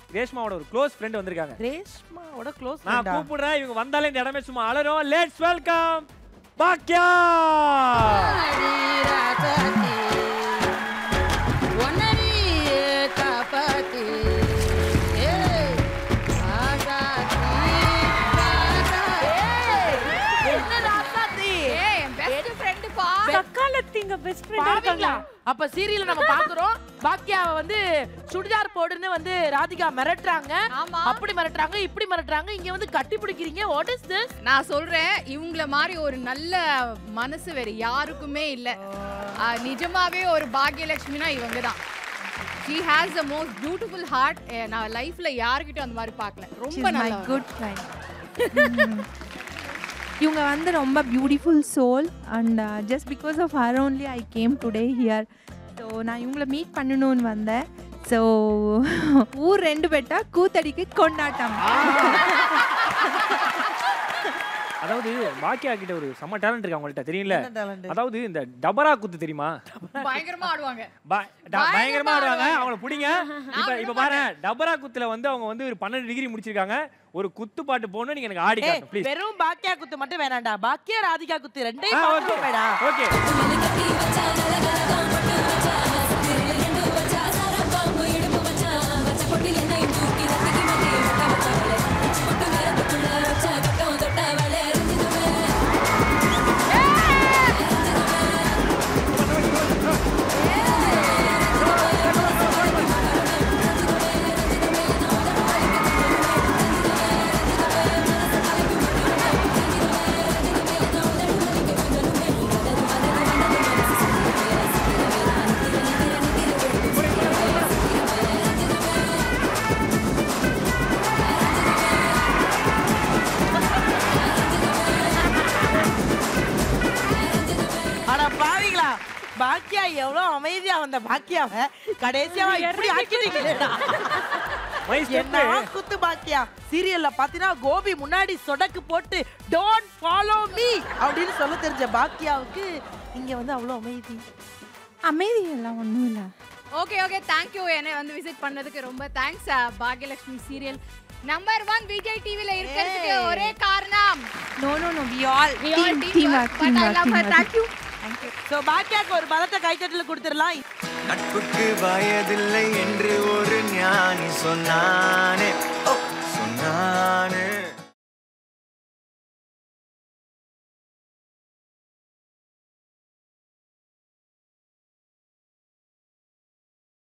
ரேஷ்மாவோட ஒரு close friend வந்திருக்காங்க ரேஷ்மாவோட close நான் கூப்பிடுறேன் இவங்க வந்தாலே இந்த இடமே சும்மா அலரும் லெட்ஸ் வெல்கம் பாக்கியா சக்காலத்திங்க பெஸ்ட் ஃப்ரெண்டா பாவீங்களா இருக்காங்க அப்ப சீரியல்ல நம்ம பாக்குறோம் பாக்கியாவை வந்து சுடிதார் போடுன்னு வந்து ராதிகா மிரட்டுறாங்க ஆமா. அப்படி மிரட்டுறாங்க இப்படி மிரட்டுறாங்க இங்க வந்து கட்டி பிடிக்கிறீங்க வாட் இஸ் திஸ் நான் சொல்றேன் இவங்கள மாதிரி ஒரு நல்ல மனசு வேற யாருக்குமே இல்ல ஆ, நிஜமாவே ஒரு பாக்யலட்சுமினா இவங்க தான் she has the most beautiful heart நான் லைஃப்ல யாருக்கிட்டும் அந்த மாதிரி பார்க்கல ரொம்ப மை நல்லா குட் ஃப்ரெண்ட் இவங்க வந்து ரொம்ப beautiful soul and just because of her only I came today here so நான் இவங்கள மீட் பண்ணணும்னு வந்தேன் ஸோ ஊர் ரெண்டு பெட்டா கூத்தடிக்கு கொண்டாட்டம் அதாவது பாக்கியா கிட்ட ஒரு செம்ம டேலண்ட் இருக்கு அவங்கள்ட்ட தெரியல என்ன talent? அதாவது இந்த டபரா குத்து தெரியுமா பயங்கரமா ஆடுவாங்க ப- ட- பயங்கரமா ஆடுவாங்க ஆடுவாங்க. அவங்கள பிடிங்க இப்ப இப்ப பாரு டபரா குத்துல வந்து அவங்க வந்து ஒரு பன்னெண்டு டிகிரி முடிச்சிருக்காங்க ஒரு குத்து பாட்டு போகணும் நீங்க எனக்கு ஆடி ஏய், காட்டணும் ப்ளீஸ் வெறும் பாக்கியா குத்து மட்டும் வேணாம்டா பாக்கியா ராதிகா குத்து ரெண்டையும் ஓகே பார்க்கணும் வேடா ஓகே ஆனா பாவீங்களா பாக்கியா எவ்வளவு அமைதியா வந்த பாக்கியாவை கடைசியா இப்படி ஆக்கிட்டீங்களேடா மை என்ன குத்து பாக்கியா சீரியல்ல பாத்தீங்கன்னா கோபி முன்னாடி சொடக்கு போட்டு டோன்ட் ஃபாலோ மீ அப்படின்னு சொல்ல தெரிஞ்ச பாக்கியாவுக்கு இங்க வந்து அவ்வளவு அமைதி அமைதி எல்லாம் ஒன்றும் இல்லை ஓகே ஓகே தேங்க்யூ என்னை வந்து விசிட் பண்ணதுக்கு ரொம்ப thanks Baakiyalakshmi serial number one Vijay டிவில இருக்கிறதுக்கு Hey. ஒரே காரணம் no no no we all We all team team team work, work but team I love her. Work Thank you. So பாக்கியாக்கு ஒரு பலத்த கைத்தட்டல் கொடுத்துடலாம் நட்புக்கு வயதில்லை என்று ஒரு ஞானி சொன்னானே